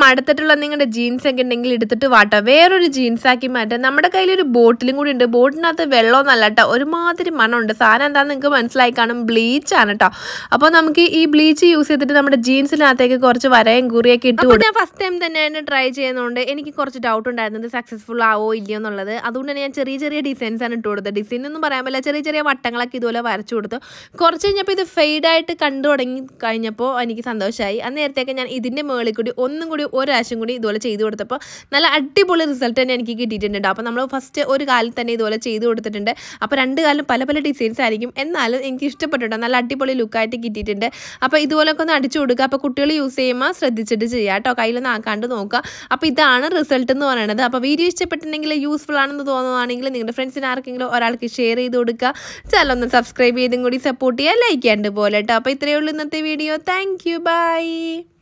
മടുത്തിട്ടുള്ള നിങ്ങളുടെ ജീൻസ് ഒക്കെ ഉണ്ടെങ്കിൽ എടുത്തിട്ട് വാട്ടോ വേറൊരു ജീൻസ് ആക്കി മാറ്റാം നമ്മുടെ കയ്യിൽ ഒരു ബോട്ടിലും കൂടി ഉണ്ട് ബോട്ടിനകത്ത് വെള്ളമൊന്നല്ല കേട്ടോ ഒരുമാതിരി മണമുണ്ട് സാധനം എന്താണെന്ന് നിങ്ങൾക്ക് മനസ്സിലായി കാണും ബ്ലീച്ച് ആണ് കേട്ടോ അപ്പോൾ നമുക്ക് ഈ ബ്ലീച്ച് യൂസ് ചെയ്തിട്ട് നമ്മുടെ ജീൻസിനകത്തേക്ക് കുറച്ച് വരയും കുറിയൊക്കെ ഇട്ട് കൊടുക്കും ഞാൻ ഫസ്റ്റ് ടൈം തന്നെയാണ് ട്രൈ ചെയ്യുന്നതുകൊണ്ട് എനിക്ക് കുറച്ച് ഡൗട്ട് ഉണ്ടായിരുന്നത് സക്സസ്ഫുൾ ആവോ ഇല്ലയോ എന്നുള്ളത് അതുകൊണ്ട് തന്നെ ഞാൻ ചെറിയ ചെറിയ ഡിസൈൻസ് ആണ് ഇട്ട് കൊടുത്തത് ഡിസൈൻ ഒന്നും പറയാൻ പറ്റില്ല ചെറിയ ചെറിയ വട്ടങ്ങളൊക്കെ ഇതുപോലെ വരച്ചു കൊടുത്തു കുറച്ച് കഴിഞ്ഞപ്പോൾ ഇത് ഫെയ്ഡായിട്ട് കണ്ടു തുടങ്ങി കഴിഞ്ഞപ്പോൾ എനിക്ക് സന്തോഷമായി അന്നേരത്തേക്ക് ഞാൻ ഇതിൻ്റെ മുകളിൽ കൂടി ഒന്നും കൂടി ഒരാശം കൂടി ഇതുപോലെ ചെയ്തു കൊടുത്തപ്പോൾ നല്ല അടിപൊളി റിസൾട്ട് തന്നെ എനിക്ക് കിട്ടിയിട്ടുണ്ട് അപ്പോൾ നമ്മൾ ഫസ്റ്റ് ഒരു കാലിൽ തന്നെ ഇതുപോലെ ചെയ്തു കൊടുത്തിട്ടുണ്ട് അപ്പോൾ രണ്ട് കാലം പല പല ഡിസൈൻസ് ആയിരിക്കും എന്നാലും എനിക്ക് ഇഷ്ടപ്പെട്ടിട്ടുണ്ട് നല്ല അടിപൊളി ലുക്കായിട്ട് കിട്ടിയിട്ടുണ്ട് അപ്പോൾ ഇതുപോലൊക്കെ ഒന്ന് അടിച്ചു കൊടുക്കുക അപ്പോൾ കുട്ടികൾ യൂസ് ചെയ്യുമ്പോൾ ശ്രദ്ധിച്ചിട്ട് ചെയ്യുക കേട്ടോ കയ്യിലൊന്നും ആക്കാണ്ട് നോക്കുക അപ്പോൾ ഇതാണ് റിസൾട്ട് എന്ന് പറയുന്നത് അപ്പോൾ വീഡിയോ ഇഷ്ടപ്പെട്ടിട്ടുണ്ടെങ്കിൽ യൂസ്ഫുൾ ആണെന്ന് തോന്നുവാണെങ്കിൽ നിങ്ങളുടെ ഫ്രണ്ട്സിന് ആർക്കെങ്കിലും ഒരാൾക്ക് ഷെയർ ചെയ്ത് കൊടുക്കുക ചാനൽ ഒന്ന് സബ്സ്ക്രൈബ് ചെയ്തും കൂടി സപ്പോർട്ട് ചെയ്യുക ലൈക്ക് ചെയ്യാണ്ട് പോലെ കേട്ടോ അപ്പോൾ ഇത്രയേ ഉള്ളൂ ഇന്നത്തെ വീഡിയോ താങ്ക് യു ബൈ